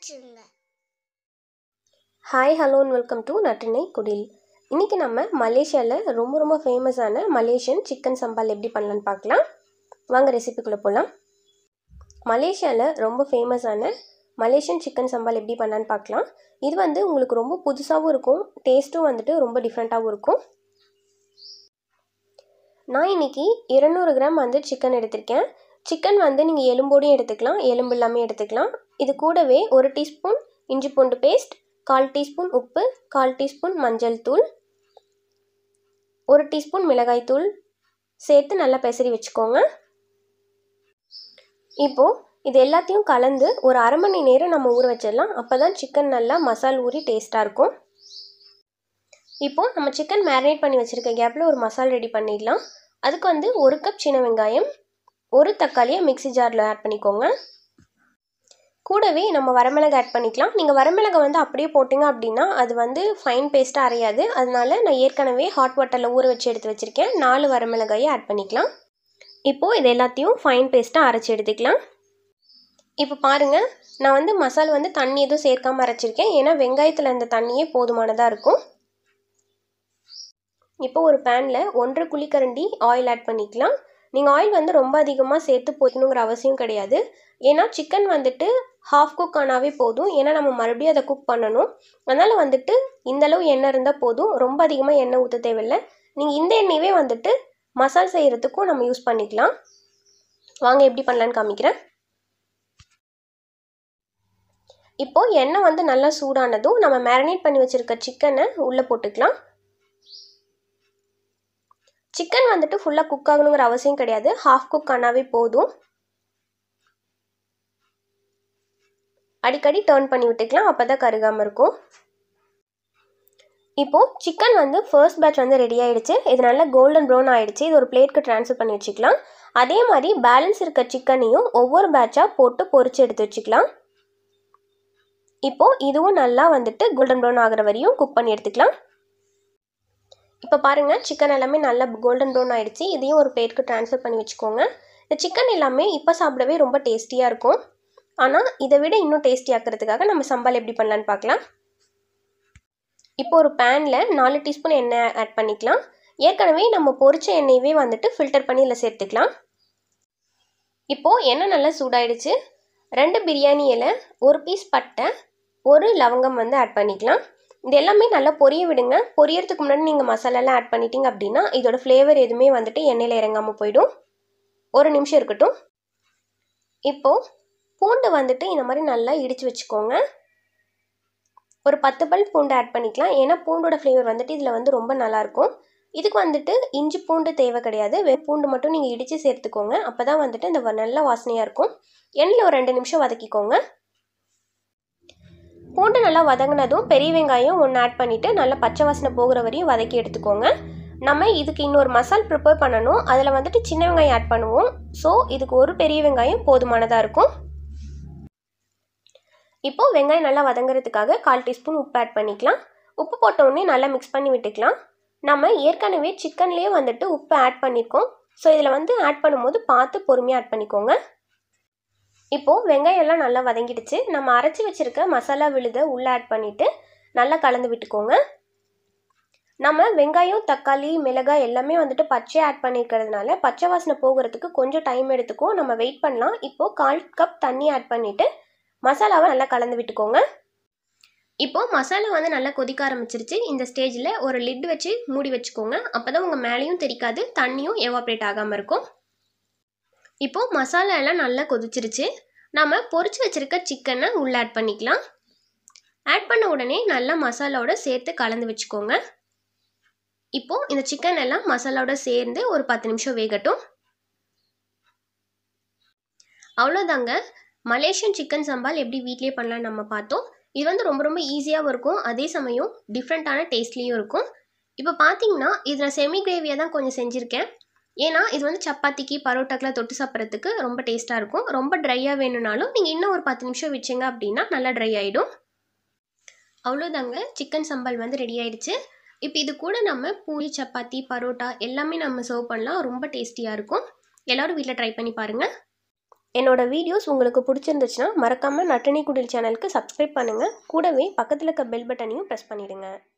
வச்சிருங்க hi hello and welcome to நட்டினை குடில் இன்றைக்கி நம்ம மலேசியாவில் ரொம்ப ரொம்ப ஃபேமஸான மலேசியன் சிக்கன் சம்பால் எப்படி பண்ணலான்னு பார்க்கலாம் வாங்க ரெசிபிக்குள்ளே போகலாம் மலேசியாவில் ரொம்ப ஃபேமஸான மலேசியன் சிக்கன் சம்பால் எப்படி பண்ணலான்னு பார்க்கலாம் இது வந்து உங்களுக்கு ரொம்ப புதுசாகவும் இருக்கும் டேஸ்ட்டும் வந்துட்டு ரொம்ப டிஃப்ரெண்ட்டாகவும் இருக்கும் நான் இன்றைக்கி இருநூறு கிராம் வந்து சிக்கன் எடுத்திருக்கேன் சிக்கன் வந்து நீங்கள் எலும்போடையும் எடுத்துக்கலாம் எலும்பு இல்லாமல் எடுத்துக்கலாம் இது கூடவே ஒரு டீஸ்பூன் இஞ்சி பூண்டு பேஸ்ட் கால் டீஸ்பூன் உப்பு கால் டீஸ்பூன் மஞ்சள் தூள் ஒரு டீஸ்பூன் மிளகாய் தூள் சேர்த்து நல்லா பெசரி வச்சுக்கோங்க இப்போது இது எல்லாத்தையும் கலந்து ஒரு அரை மணி நேரம் நம்ம ஊற வச்சிடலாம் அப்போ தான் சிக்கன் நல்லா மசால் ஊறி டேஸ்ட்டாக இருக்கும் இப்போது நம்ம சிக்கன் மேரினேட் பண்ணி வச்சுருக்க கேப்பில் ஒரு மசால் ரெடி பண்ணிடலாம் அதுக்கு வந்து ஒரு கப் சின்ன வெங்காயம் ஒரு தக்காளியை மிக்ஸி ஜாரில் ஆட் பண்ணிக்கோங்க கூடவே நம்ம வரமிளகை ஆட் பண்ணிக்கலாம் நீங்கள் வரமிளகை வந்து அப்படியே போட்டிங்க அப்படின்னா அது வந்து ஃபைன் பேஸ்ட்டாக அரையாது அதனால நான் ஏற்கனவே ஹாட் வாட்டரில் ஊற வச்சு எடுத்து வச்சுருக்கேன் நாலு வரமிளகாயை ஆட் பண்ணிக்கலாம் இப்போது இது எல்லாத்தையும் ஃபைன் பேஸ்ட்டாக அரைச்சி எடுத்துக்கலாம் இப்போ பாருங்கள் நான் வந்து மசால் வந்து தண்ணி எதுவும் சேர்க்காமல் அரைச்சிருக்கேன் ஏன்னா வெங்காயத்தில் அந்த தண்ணியே போதுமானதாக இருக்கும் இப்போ ஒரு பேனில் ஒன்றரை குழிக்கரண்டி ஆயில் ஆட் பண்ணிக்கலாம் நீங்கள் ஆயில் வந்து ரொம்ப அதிகமாக சேர்த்து போய்க்கணுங்கிற அவசியம் கிடையாது ஏன்னா சிக்கன் வந்துட்டு ஹாஃப் குக் ஆனாவே போதும் ஏன்னா நம்ம மறுபடியும் அதை குக் பண்ணணும் அதனால் வந்துட்டு இந்தளவு எண்ணெய் இருந்தால் போதும் ரொம்ப அதிகமாக எண்ணெய் ஊற்ற தேவையில்லை நீங்கள் இந்த எண்ணெயவே வந்துட்டு மசால் செய்கிறதுக்கும் நம்ம யூஸ் பண்ணிக்கலாம் வாங்க எப்படி பண்ணலான்னு காமிக்கிறேன் இப்போது எண்ணெய் வந்து நல்லா சூடானதும் நம்ம மேரினேட் பண்ணி வச்சுருக்க சிக்கனை உள்ளே போட்டுக்கலாம் சிக்கன் வந்துட்டு ஃபுல்லாக குக் ஆகணுங்கிற அவசியம் கிடையாது ஹாஃப் குக் ஆனாவே போதும் அடிக்கடி டேர்ன் பண்ணி விட்டுக்கலாம் அப்போ தான் கருகாமல் இருக்கும் இப்போது சிக்கன் வந்து ஃபர்ஸ்ட் பேட்ச் வந்து ரெடி ஆகிடுச்சு இது நல்லா கோல்டன் ப்ரௌன் ஆகிடுச்சு இது ஒரு பிளேட்க்கு ட்ரான்ஸ்ஃபர் பண்ணி வச்சுக்கலாம் அதே மாதிரி பேலன்ஸ் இருக்க சிக்கனையும் ஒவ்வொரு பேட்சாக போட்டு பொரிச்சு எடுத்து வச்சுக்கலாம் இப்போது இதுவும் நல்லா வந்துட்டு கோல்டன் ப்ரௌன் ஆகிற வரையும் குக் பண்ணி எடுத்துக்கலாம் இப்போ பாருங்கள் சிக்கன் எல்லாமே நல்லா கோல்டன் ப்ரௌன் ஆகிடுச்சு இதையும் ஒரு பிளேட்க்கு ட்ரான்ஸ்ஃபர் பண்ணி வச்சுக்கோங்க இந்த சிக்கன் எல்லாமே இப்போ சாப்பிடவே ரொம்ப டேஸ்டியாக இருக்கும் ஆனால் இதை விட இன்னும் டேஸ்டி ஆக்கிறதுக்காக நம்ம சம்பால் எப்படி பண்ணலான்னு பார்க்கலாம் இப்போ ஒரு பேனில் நாலு டீஸ்பூன் எண்ணெய் ஆட் பண்ணிக்கலாம் ஏற்கனவே நம்ம பொரிச்ச எண்ணெயவே வந்துட்டு ஃபில்டர் பண்ணி இதில் சேர்த்துக்கலாம் இப்போது எண்ணெய் நல்லா சூடாயிடுச்சு ரெண்டு பிரியாணி இலை ஒரு பீஸ் பட்டை ஒரு லவங்கம் வந்து ஆட் பண்ணிக்கலாம் இது எல்லாமே நல்லா பொரிய விடுங்க பொரியறதுக்கு முன்னாடி நீங்கள் மசாலாலாம் ஆட் பண்ணிட்டீங்க அப்படின்னா இதோட ஃப்ளேவர் எதுவுமே வந்துட்டு எண்ணெயில் இறங்காமல் போயிடும் ஒரு நிமிஷம் இருக்கட்டும் இப்போது பூண்டு வந்துட்டு இந்த மாதிரி நல்லா இடித்து வச்சுக்கோங்க ஒரு பத்து பல் பூண்டு ஆட் பண்ணிக்கலாம் ஏன்னா பூண்டோட ஃப்ளேவர் வந்துட்டு இதில் வந்து ரொம்ப நல்லாயிருக்கும் இதுக்கு வந்துட்டு இஞ்சி பூண்டு தேவை கிடையாது வெறும் பூண்டு மட்டும் நீங்கள் இடித்து சேர்த்துக்கோங்க அப்போ தான் வந்துட்டு இந்த நல்ல வாசனையாக இருக்கும் எண்ணெயில் ஒரு ரெண்டு நிமிஷம் வதக்கிக்கோங்க பூண்டு நல்லா வதங்கினதும் பெரிய வெங்காயம் ஒன்று ஆட் பண்ணிவிட்டு நல்லா பச்சை வாசனை போகிற வரையும் வதக்கி எடுத்துக்கோங்க நம்ம இதுக்கு இன்னொரு மசால் ப்ரிப்பேர் பண்ணணும் அதில் வந்துட்டு சின்ன வெங்காயம் ஆட் பண்ணுவோம் ஸோ இதுக்கு ஒரு பெரிய வெங்காயம் போதுமானதாக இருக்கும் இப்போது வெங்காயம் நல்லா வதங்குறதுக்காக கால் டீஸ்பூன் உப்பு ஆட் பண்ணிக்கலாம் உப்பு போட்ட உடனே நல்லா மிக்ஸ் பண்ணி விட்டுக்கலாம் நம்ம ஏற்கனவே சிக்கன்லேயே வந்துட்டு உப்பு ஆட் பண்ணியிருக்கோம் ஸோ இதில் வந்து ஆட் பண்ணும்போது பார்த்து பொறுமையாக ஆட் பண்ணிக்கோங்க இப்போது வெங்காயம் எல்லாம் நல்லா வதங்கிடுச்சு நம்ம அரைச்சி வச்சுருக்க மசாலா விழுதை உள்ளே ஆட் பண்ணிவிட்டு நல்லா கலந்து விட்டுக்கோங்க நம்ம வெங்காயம் தக்காளி மிளகாய் எல்லாமே வந்துட்டு பச்சை ஆட் பண்ணியிருக்கிறதுனால பச்சை வாசனை போகிறதுக்கு கொஞ்சம் டைம் எடுத்துக்கும் நம்ம வெயிட் பண்ணலாம் இப்போது கால் கப் தண்ணி ஆட் பண்ணிவிட்டு மசாலாவை நல்லா கலந்து விட்டுக்கோங்க இப்போது மசாலா வந்து நல்லா கொதிக்க ஆரம்பிச்சிருச்சு இந்த ஸ்டேஜில் ஒரு லிட் வச்சு மூடி வச்சுக்கோங்க அப்போ தான் உங்கள் மேலேயும் தெரிக்காது தண்ணியும் எவாப்ரேட் ஆகாமல் இருக்கும் இப்போது மசாலா எல்லாம் நல்லா கொதிச்சிருச்சு நம்ம பொரிச்சு வச்சுருக்க சிக்கனை உள்ளே ஆட் பண்ணிக்கலாம் ஆட் பண்ண உடனே நல்லா மசாலாவோட சேர்த்து கலந்து வச்சுக்கோங்க இப்போது இந்த சிக்கன் எல்லாம் மசாலாவோட சேர்ந்து ஒரு பத்து நிமிஷம் வேகட்டும் அவ்வளோதாங்க மலேசியன் சிக்கன் சம்பால் எப்படி வீட்லேயே பண்ணலான்னு நம்ம பார்த்தோம் இது வந்து ரொம்ப ரொம்ப ஈஸியாகவும் இருக்கும் அதே சமயம் டிஃப்ரெண்ட்டான டேஸ்ட்லேயும் இருக்கும் இப்போ பார்த்தீங்கன்னா இது நான் செமி கிரேவியாக தான் கொஞ்சம் செஞ்சுருக்கேன் ஏன்னா இது வந்து சப்பாத்திக்கு பரோட்டாக்கெலாம் தொட்டு சாப்பிட்றதுக்கு ரொம்ப டேஸ்ட்டாக இருக்கும் ரொம்ப ட்ரையாக வேணும்னாலும் நீங்கள் இன்னும் ஒரு பத்து நிமிஷம் வச்சிங்க அப்படின்னா நல்லா ட்ரை ஆகிடும் அவ்வளோதாங்க சிக்கன் சம்பால் வந்து ரெடி ஆயிடுச்சு இப்போ இது கூட நம்ம பூரி சப்பாத்தி பரோட்டா எல்லாமே நம்ம சர்வ் பண்ணலாம் ரொம்ப டேஸ்டியாக இருக்கும் எல்லோரும் வீட்டில் ட்ரை பண்ணி பாருங்கள் என்னோடய வீடியோஸ் உங்களுக்கு பிடிச்சிருந்துச்சுன்னா மறக்காமல் நட்டினி குடில் சேனலுக்கு சப்ஸ்கிரைப் பண்ணுங்கள் கூடவே பக்கத்தில் இருக்க பெல் பட்டனையும் ப்ரெஸ் பண்ணிவிடுங்க